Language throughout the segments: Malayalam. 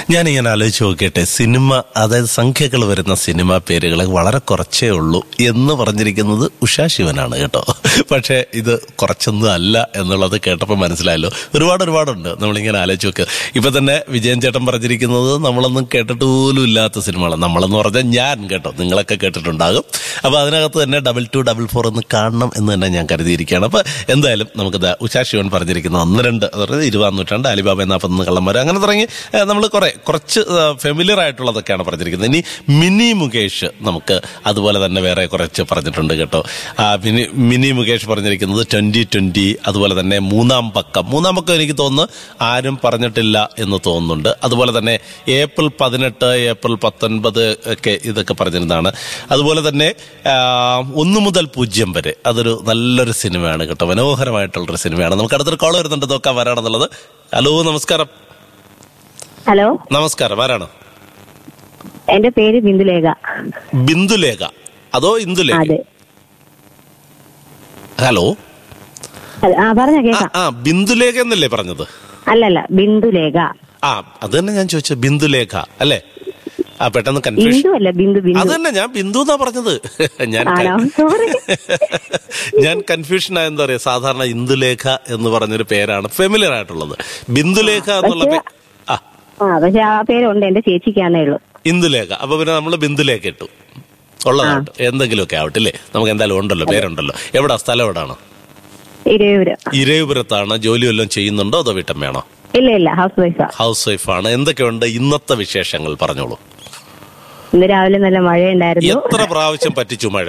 ഞാനിങ്ങനെ ആലോചിച്ച് നോക്കിയട്ടെ സിനിമ അതായത് സംഖ്യകൾ വരുന്ന സിനിമ പേരുകൾ വളരെ കുറച്ചേ ഉള്ളൂ എന്ന് പറഞ്ഞിരിക്കുന്നത് ഉഷാ ശിവനാണ് കേട്ടോ പക്ഷേ ഇത് കുറച്ചൊന്നും അല്ല എന്നുള്ളത് കേട്ടപ്പോൾ മനസ്സിലായല്ലോ ഒരുപാട് ഒരുപാടുണ്ട് നമ്മളിങ്ങനെ ആലോചിച്ച് നോക്കുക ഇപ്പൊ തന്നെ വിജയൻ ചേട്ടൻ പറഞ്ഞിരിക്കുന്നത് നമ്മളൊന്നും കേട്ടിട്ട് പോലും ഇല്ലാത്ത സിനിമകൾ നമ്മളെന്ന് പറഞ്ഞാൽ ഞാൻ കേട്ടോ നിങ്ങളൊക്കെ കേട്ടിട്ടുണ്ടാകും അപ്പൊ അതിനകത്ത് തന്നെ ഡബിൾ ടു ഡബിൾ ഫോർ എന്ന് കാണണം എന്ന് തന്നെ ഞാൻ കരുതിയിരിക്കുകയാണ് അപ്പൊ എന്തായാലും നമുക്ക് ദാ ഉഷാ ശിവൻ പറഞ്ഞിരിക്കുന്ന ഒന്ന് രണ്ട് അതായത് ഇരുപതാം നൂറ്റാണ്ട് അലിബാബ നാൽപ്പത്തൊന്ന് കള്ളന്മാർ അങ്ങനെ തുടങ്ങി നമ്മൾ കുറെ കുറച്ച് ഫെമിലിയർ ആയിട്ടുള്ളതൊക്കെയാണ് പറഞ്ഞിരിക്കുന്നത് ഇനി മിനി മുകേഷ് നമുക്ക് അതുപോലെ തന്നെ വേറെ കുറച്ച് പറഞ്ഞിട്ടുണ്ട് കേട്ടോ ആ, മിനി മിനി മുകേഷ് പറഞ്ഞിരിക്കുന്നത് ട്വന്റി ട്വന്റി അതുപോലെ തന്നെ മൂന്നാം പക്കം മൂന്നാം പക്കം എനിക്ക് തോന്നുന്നു ആരും പറഞ്ഞിട്ടില്ല എന്ന് തോന്നുന്നുണ്ട് അതുപോലെ തന്നെ ഏപ്രിൽ പതിനെട്ട് ഏപ്രിൽ പത്തൊൻപത് ഒക്കെ ഇതൊക്കെ പറഞ്ഞിരുന്നതാണ് അതുപോലെ തന്നെ ആ, ഒന്ന് മുതൽ പൂജ്യം വരെ അതൊരു നല്ലൊരു സിനിമയാണ് കേട്ടോ മനോഹരമായിട്ടുള്ളൊരു സിനിമയാണ് നമുക്ക് അടുത്തൊരു കോൾ വരുന്നുണ്ട് നോക്കാം വരാണെന്നുള്ളത് ഹലോ നമസ്കാരം ഹലോ നമസ്കാരം ആരാണ് എന്റെ പേര് ബിന്ദുലേഖ ബിന്ദുലേഖ അതോ ഇന്ദുലേഖ അതെ ഹലോ ഹലോ, ആ പറഞ്ഞ ആ കേക്കാം ആ ബിന്ദുലേഖ എന്നല്ലേ പറഞ്ഞത് അല്ലല്ല ബിന്ദുലേഖ ആ അത് തന്നെ ഞാൻ ചോദിച്ചത് ബിന്ദുലേഖ അല്ലേ ആ പെട്ടെന്ന് കൺഫ്യൂഷൻ ബിന്ദു അല്ല ബിന്ദു അത് ബിന്ദു തന്നെ ഞാൻ ബിന്ദു എന്നാ പറഞ്ഞത് ഞാൻ ആണോ സോറി ഞാൻ കൺഫ്യൂഷൻ ആയെന്താ പറയാ സാധാരണ ഇന്ദുലേഖ എന്ന് പറഞ്ഞൊരു പേരാണ് ഫെമിലിയർ ആയിട്ടുള്ളത് ബിന്ദുലേഖ എന്നുള്ള പേ ആ ആ പക്ഷെ ആ പേരുണ്ട് എന്റെ ചേച്ചിക്കാന്നേ ഉള്ളൂ ഇന്ദുലേഖ അപ്പൊ പിന്നെ നമ്മൾ ബിന്ദുലേഖ ഇട്ടു ഉള്ളതായിട്ട് എന്തെങ്കിലുമൊക്കെ ആവട്ടെ അല്ലേ നമുക്ക് എന്തായാലും ഉണ്ടല്ലോ പേരുണ്ടല്ലോ എവിടാ സ്ഥലം എവിടാണ് ഇരുവര് ഇരവിപുരത്താണ് ജോലി വല്ലതും ചെയ്യുന്നുണ്ടോ അതോ വീട്ടമ്മയാണോ ഇല്ല ഇല്ല ഹൗസ് വൈഫാ ഹൗസ് വൈഫാണ് എന്തൊക്കെയുണ്ട് ഇന്നത്തെ വിശേഷങ്ങൾ പറഞ്ഞോളൂ ഇന്ന് രാവിലെ നല്ല മഴയുണ്ടായിരുന്നു എത്ര പ്രാവശ്യം പറ്റിച്ചു മഴ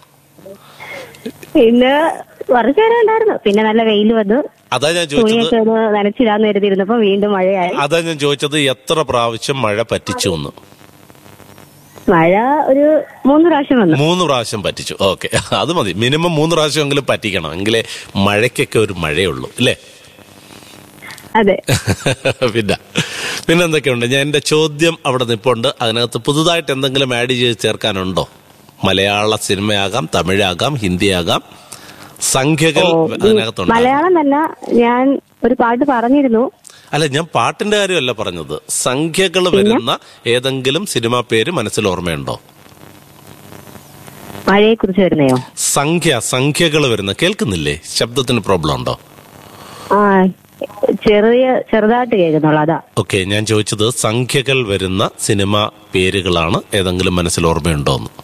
ഇന്ന് കുറച്ചു നേരം ഉണ്ടായിരുന്നു പിന്നെ നല്ല വെയിൽ വന്നു അതാ ഞാൻ ചോദിച്ചത് തുണിയൊക്കെ ഒന്ന് നനച്ചിടാന്ന് കരുതിയിരുന്നപ്പോ വീണ്ടും മഴയായി അതാ ഞാൻ ചോദിച്ചത് എത്ര പ്രാവശ്യം മഴ പറ്റിച്ചു എന്ന് മഴ ഒരു മൂന്ന് പ്രാവശ്യം വന്നു മൂന്ന് പ്രാവശ്യം പറ്റിച്ചു ഓക്കെ അത് മതി മിനിമം മൂന്ന് പ്രാവശ്യമെങ്കിലും പറ്റിക്കണം എങ്കിലേ മഴയ്ക്കൊക്കെ ഒരു മഴയുള്ളൂ അല്ലേ അതെ പിന്നെ പിന്നെ എന്തൊക്കെയുണ്ട് ഞാൻ എന്റെ ചോദ്യം അവിടെ നിപ്പുണ്ട് അതിനകത്ത് പുതുതായിട്ട് എന്തെങ്കിലും ആഡ് ചെയ്ത് ചേർക്കാനുണ്ടോ മലയാള സിനിമയാകാം തമിഴാകാം ഹിന്ദിയാകാം സംഖ്യകൾ അതിനകത്തുണ്ട് മലയാളം തന്നെ ഞാൻ ഒരു പാട്ട് പറഞ്ഞിരുന്നു അല്ല ഞാൻ പാട്ടിന്റെ കാര്യമല്ല പറഞ്ഞത് സംഖ്യകൾ വരുന്ന ഏതെങ്കിലും സിനിമാ പേര് മനസ്സിൽ ഓർമ്മയുണ്ടോ മഴയെ കുറിച്ച് വരുന്നയോ സംഖ്യ സംഖ്യകൾ വരുന്ന കേൾക്കുന്നില്ലേ ശബ്ദത്തിന് പ്രോബ്ലം ഉണ്ടോ ആ ചെറിയ ചെറുതായിട്ട് കേൾക്കുന്നുള്ളു അതാ ഓക്കെ ഞാൻ ചോദിച്ചത് സംഖ്യകൾ വരുന്ന സിനിമ പേരുകളാണ് ഏതെങ്കിലും മനസ്സിൽ ഓർമ്മയുണ്ടോ എന്ന്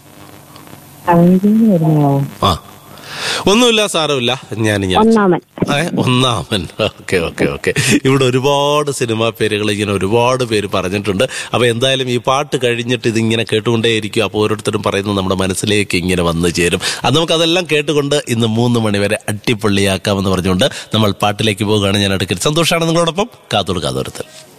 ആ ഒന്നുമില്ല സാരമില്ല ഞാൻ ഞാൻ ഒന്നാമൻ ഏ, ഒന്നാമൻ ഓക്കെ ഓക്കെ ഓക്കെ ഇവിടെ ഒരുപാട് സിനിമാ പേരുകൾ ഇങ്ങനെ ഒരുപാട് പേര് പറഞ്ഞിട്ടുണ്ട് അപ്പൊ എന്തായാലും ഈ പാട്ട് കഴിഞ്ഞിട്ട് ഇതിങ്ങനെ കേട്ടുകൊണ്ടേയിരിക്കും അപ്പോൾ ഓരോരുത്തരും പറയുന്നത് നമ്മുടെ മനസ്സിലേക്ക് ഇങ്ങനെ വന്നു ചേരും അത് നമുക്ക് അതെല്ലാം കേട്ടുകൊണ്ട് ഇന്ന് മൂന്ന് മണിവരെ അടിപൊളിയാക്കാമെന്ന് പറഞ്ഞുകൊണ്ട് നമ്മൾ പാട്ടിലേക്ക് പോവുകയാണ് ഞാൻ അടുക്കൽ സന്തോഷമാണ് നിങ്ങളോടൊപ്പം കാത്തോട് കാതോരത്തിൽ